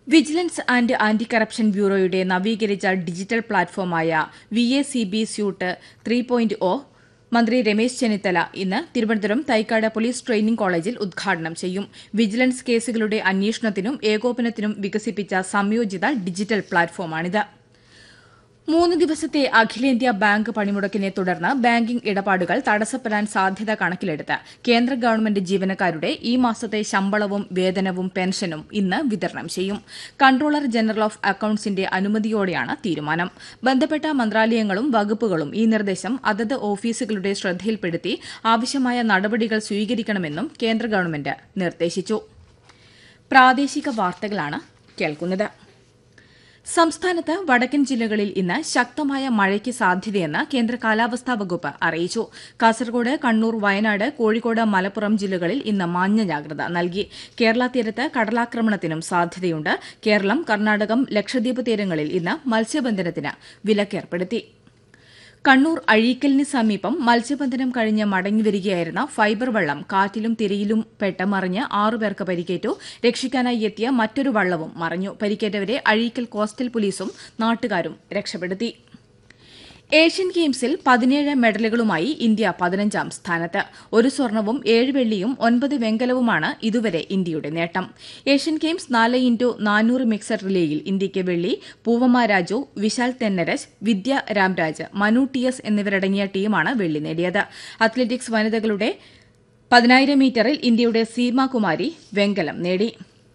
vigilance and anti corruption ബ്യൂറോയുടെ നവീകരിച്ച digital പ്ലാറ്റ്ഫോമായ V A C B suite three point O മന്ത്രി രമേശ് ചെന്നിത്തല ഇന്ന് തിരുവനന്തപുരം തൈക്കാട് പോലീസ് ട്രെയിനിംഗ് കോളേജിൽ ഉദ്ഘാടനം ചെയ്യും വിജിലൻസ് കേസുകളുടെ അന്വേഷണത്തിനും ഏകോപനത്തിനും വികസിപ്പിച്ച സംയോജിത ഡിജിറ്റൽ പ്ലാറ്റ്ഫോമാണിത് മൂന്ന് ദിവസത്തെ അഖിലേന്ത്യാ ബാങ്ക് പണിമുടക്കിനെ തുടർന്ന് ബാങ്കിംഗ് ഇടപാടുകൾ തടസ്സപ്പെടാൻ സാധ്യത കണക്കിലെടുത്ത് കേന്ദ്ര ഗവൺമെന്റ് ജീവനക്കാരുടെ ഈ മാസത്തെ ശമ്പളവും വേതനവും പെൻഷനും ഇന്ന് വിതരണം ചെയ്യും കൺട്രോളർ ജനറൽ ഓഫ് അക്കൌണ്ട്സിന്റെ അനുമതിയോടെയാണ് തീരുമാനം ബന്ധപ്പെട്ട മന്ത്രാലയങ്ങളും വകുപ്പുകളും ഈ നിർദ്ദേശം അതത് ഓഫീസുകളുടെ ശ്രദ്ധയിൽപ്പെടുത്തി ആവശ്യമായ നടപടികൾ സ്വീകരിക്കണമെന്നും കേന്ദ്ര ഗവൺമെന്റ് നിർദ്ദേശിച്ചു പ്രാദേശിക വാർത്തകളാണ് കേൾക്കുന്നത് സംസ്ഥാനത്ത് വടക്കൻ ജില്ലകളിൽ ഇന്ന് ശക്തമായ മഴയ്ക്ക് സാധ്യതയെന്ന് കേന്ദ്ര കാലാവസ്ഥാ വകുപ്പ് അറിയിച്ചു കാസർഗോഡ് കണ്ണൂർ വയനാട് കോഴിക്കോട് മലപ്പുറം ജില്ലകളിൽ ഇന്ന് മഞ്ഞ ജാഗ്രത നൽകി കേരള തീരത്ത് കടലാക്രമണത്തിനും സാധ്യതയുണ്ട് കേരളം കർണാടകം ലക്ഷദ്വീപ് തീരങ്ങളിൽ ഇന്ന് മത്സ്യബന്ധനത്തിന് വിലക്കേർപ്പെടുത്തി കണ്ണൂർ അഴീക്കലിന് സമീപം മത്സ്യബന്ധനം കഴിഞ്ഞ് മടങ്ങിവരികയായിരുന്ന ഫൈബർ വള്ളം കാറ്റിലും തിരയിലും പെട്ട് മറിഞ്ഞ് ആറുപേർക്ക് പരിക്കേറ്റു രക്ഷിക്കാനായി എത്തിയ മറ്റൊരു വള്ളവും മറിഞ്ഞു പരിക്കേറ്റവരെ അഴീക്കൽ കോസ്റ്റൽ പോലീസും നാട്ടുകാരും രക്ഷപ്പെടുത്തി ഏഷ്യൻ ഗെയിംസിൽ പതിനേഴ് മെഡലുകളുമായി ഇന്ത്യ പതിനഞ്ചാം സ്ഥാനത്ത് ഒരു സ്വർണവും ഏഴ് വെള്ളിയും ഒൻപത് വെങ്കലവുമാണ് ഇതുവരെ ഇന്ത്യയുടെ നേട്ടം ഏഷ്യൻ ഗെയിംസ് നാല് ഇൻറ്റു നാനൂറ് മിക്സഡ് റിലേയിൽ ഇന്ത്യയ്ക്ക് വെള്ളി പൂവമ്മ രാജു വിശാൽ തെന്നരജ് വിദ്യ രാംരാജ് മനു ടി എസ് എന്നിവരടങ്ങിയ ടീമാണ് വെള്ളി നേടിയത് അത്ലറ്റിക്സ് വനിതകളുടെ പതിനായിരം മീറ്ററിൽ ഇന്ത്യയുടെ സീമാകുമാരി വെങ്കലം നേടി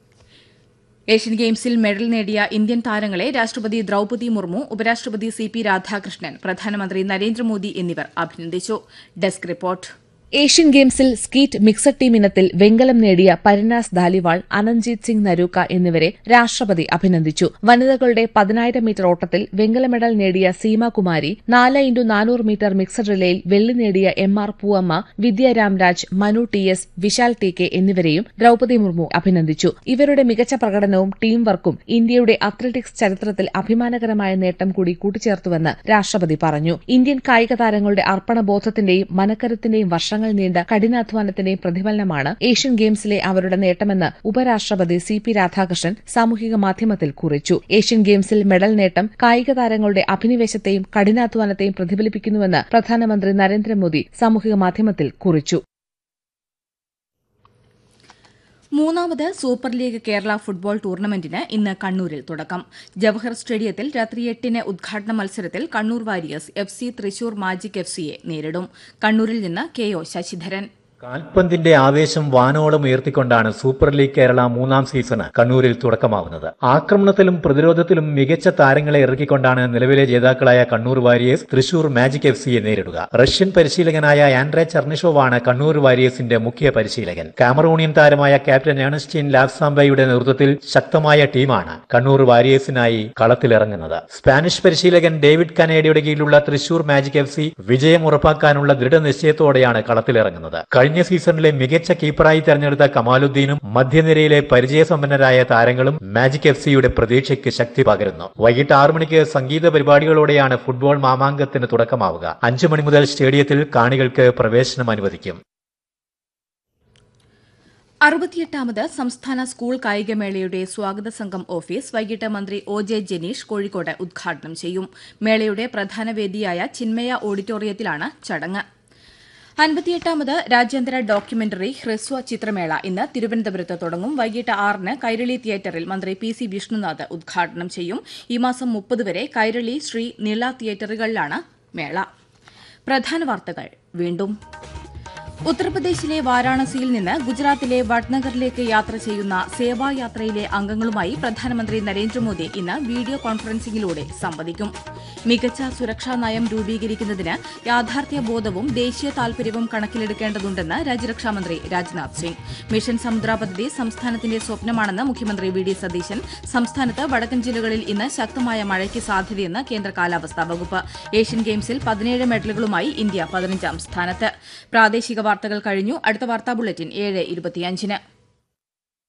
ഏഷ്യൻ ഗെയിംസിൽ മെഡൽ നേടിയ ഇന്ത്യൻ താരങ്ങളെ രാഷ്ട്രപതി ദ്രൌപതി മുർമു ഉപരാഷ്ട്രപതി സി പി രാധാകൃഷ്ണൻ പ്രധാനമന്ത്രി നരേന്ദ്രമോദി എന്നിവർ അഭിനന്ദിച്ചു ഡെസ്ക് റിപ്പോർട്ട് ഏഷ്യൻ ഗെയിംസിൽ സ്കീറ്റ് മിക്സഡ് ടീം ഇനത്തിൽ വെങ്കലം നേടിയ പരിനാസ് ധാലിവാൾ അനഞ്ജീത് സിംഗ് നരൂക്ക എന്നിവരെ രാഷ്ട്രപതി അഭിനന്ദിച്ചു വനിതകളുടെ പതിനായിരം മീറ്റർ ഓട്ടത്തിൽ വെങ്കല മെഡൽ നേടിയ സീമാകുമാരി നാല് ഇൻറ്റു നാനൂറ് മീറ്റർ മിക്സഡ് റിലേയിൽ വെള്ളി നേടിയ M R Poovamma Vidya Ramraj Manu T S Vishal T K എന്നിവരെയും ദ്രൌപതി മുർമു അഭിനന്ദിച്ചു ഇവരുടെ മികച്ച പ്രകടനവും ടീം വർക്കും ഇന്ത്യയുടെ അത്ലറ്റിക്സ് ചരിത്രത്തിൽ അഭിമാനകരമായ നേട്ടം കൂടി കൂട്ടിച്ചേർത്തുവെന്ന് രാഷ്ട്രപതി പറഞ്ഞു ഇന്ത്യൻ കായിക താരങ്ങളുടെ അർപ്പണബോധത്തിന്റെയും മനക്കരുത്തിന്റെയും വർഷങ്ങൾ നീണ്ട കഠിനാധ്വാനത്തിന്റെയും പ്രതിഫലനമാണ് ഏഷ്യൻ ഗെയിംസിലെ അവരുടെ നേട്ടമെന്ന് ഉപരാഷ്ട്രപതി സി പി രാധാകൃഷ്ണൻ സാമൂഹിക മാധ്യമത്തിൽ കുറിച്ചു ഏഷ്യൻ ഗെയിംസിൽ മെഡൽ നേട്ടം കായിക താരങ്ങളുടെ അഭിനിവേശത്തെയും കഠിനാധ്വാനത്തെയും പ്രതിഫലിപ്പിക്കുന്നുവെന്ന് പ്രധാനമന്ത്രി നരേന്ദ്രമോദി സാമൂഹിക മാധ്യമത്തിൽ കുറിച്ചു മൂന്നാമത് സൂപ്പർ ലീഗ് കേരള ഫുട്ബോൾ ടൂർണമെന്റിന് ഇന്ന് കണ്ണൂരിൽ തുടക്കം ജവഹർ സ്റ്റേഡിയത്തിൽ രാത്രി എട്ടിന് ഉദ്ഘാടന മത്സരത്തിൽ Kannur Warriors F C Thrissur Magic F സിയെ നേരിടും കണ്ണൂരിൽ നിന്ന് കെ ഒ ശശിധരൻ കാൽപന്തിന്റെ ആവേശം വാനോളം ഉയർത്തിക്കൊണ്ടാണ് സൂപ്പർ ലീഗ് കേരള മൂന്നാം സീസണ് കണ്ണൂരിൽ തുടക്കമാവുന്നത് ആക്രമണത്തിലും പ്രതിരോധത്തിലും മികച്ച താരങ്ങളെ ഇറക്കിക്കൊണ്ടാണ് നിലവിലെ ജേതാക്കളായ Kannur Warriors Thrissur Magic F സിയെ നേരിടുക റഷ്യൻ പരിശീലകനായ ആൻഡ്രെ ചർണിഷോവാണ് കണ്ണൂർ വാരിയേഴ്സിന്റെ മുഖ്യ പരിശീലകൻ കാമറൂണിയൻ താരമായ ക്യാപ്റ്റൻ ഏണസ്റ്റീൻ ലാഫ്സാംബയുടെ നേതൃത്വത്തിൽ ശക്തമായ ടീമാണ് കണ്ണൂർ വാരിയേഴ്സിനായി കളത്തിലിറങ്ങുന്നത് സ്പാനിഷ് പരിശീലകൻ ഡേവിഡ് കനേഡിയുടെ കീഴിലുള്ള തൃശൂർ മാജിക് എഫ് സി വിജയം ഉറപ്പാക്കാനുള്ള ദൃഢനിശ്ചയത്തോടെയാണ് കളത്തിലിറങ്ങുന്നത് കഴിഞ്ഞ സീസണിലെ മികച്ച കീപ്പറായി തെരഞ്ഞെടുത്ത കമാലുദ്ദീനും മധ്യനിരയിലെ പരിചയസമ്പന്നരായ താരങ്ങളും മാജിക് എഫ് സിയുടെ പ്രതീക്ഷയ്ക്ക് ശക്തി പകരുന്നു വൈകിട്ട് ആറു മണിക്ക് സംഗീത പരിപാടികളോടെയാണ് ഫുട്ബോൾ മാമാങ്കത്തിന് തുടക്കമാവുക അഞ്ചു മണി മുതൽ സ്റ്റേഡിയത്തിൽ കാണികൾക്ക് പ്രവേശനം അനുവദിക്കും അറുപത്തിയെട്ടാമത് സംസ്ഥാന സ്കൂൾ കായികമേളയുടെ സ്വാഗത സംഘം ഓഫീസ് വൈകിട്ട് മന്ത്രി ഒ ജെ ജനീഷ് കോഴിക്കോട് ഉദ്ഘാടനം ചെയ്യും മേളയുടെ പ്രധാന വേദിയായ ചിന്മയ ഓഡിറ്റോറിയത്തിലാണ് ചടങ്ങ് അൻപത്തിയെട്ടാമത് രാജ്യാന്തര ഡോക്യുമെന്ററി ഹ്രസ്വ ചിത്രമേള ഇന്ന് തിരുവനന്തപുരത്ത് തുടങ്ങും വൈകിട്ട് ആറിന് കൈരളി തിയേറ്ററിൽ മന്ത്രി പി സി വിഷ്ണുനാഥ് ഉദ്ഘാടനം ചെയ്യും ഈ മാസം മുപ്പത് വരെ കൈരളി ശ്രീ നീള തിയേറ്ററുകളിലാണ് മേള പ്രധാന വാർത്തകൾ വീണ്ടും ഉത്തർപ്രദേശിലെ വാരാണസിയിൽ നിന്ന് ഗുജറാത്തിലെ വഡ്നഗറിലേക്ക് യാത്ര ചെയ്യുന്ന സേവായാത്രയിലെ അംഗങ്ങളുമായി പ്രധാനമന്ത്രി നരേന്ദ്രമോദി ഇന്ന് വീഡിയോ കോൺഫറൻസിംഗിലൂടെ സംവദിക്കും മികച്ച സുരക്ഷാ നയം രൂപീകരിക്കുന്നതിന് യാഥാർത്ഥ്യബോധവും ദേശീയ താൽപര്യവും കണക്കിലെടുക്കേണ്ടതുണ്ടെന്ന് രാജ്യരക്ഷാമന്ത്രി രാജ്നാഥ് സിംഗ് മിഷൻ സമുദ്ര പദ്ധതി സംസ്ഥാനത്തിന്റെ സ്വപ്നമാണെന്ന് മുഖ്യമന്ത്രി വി ഡി സതീശൻ സംസ്ഥാനത്ത് വടക്കൻ ജില്ലകളിൽ ഇന്ന് ശക്തമായ മഴയ്ക്ക് സാധ്യതയെന്ന് കേന്ദ്ര കാലാവസ്ഥാ വകുപ്പ് ഏഷ്യൻ ഗെയിംസിൽ പതിനേഴ് മെഡലുകളുമായി ഇന്ത്യ പതിനഞ്ചാം സ്ഥാനത്ത് പ്രാദേശിക വാർത്തകൾ കഴിഞ്ഞു അടുത്ത വാർത്താ ബുള്ളറ്റിൻ ഏഴ് ഇരുപത്തിയഞ്ചിന്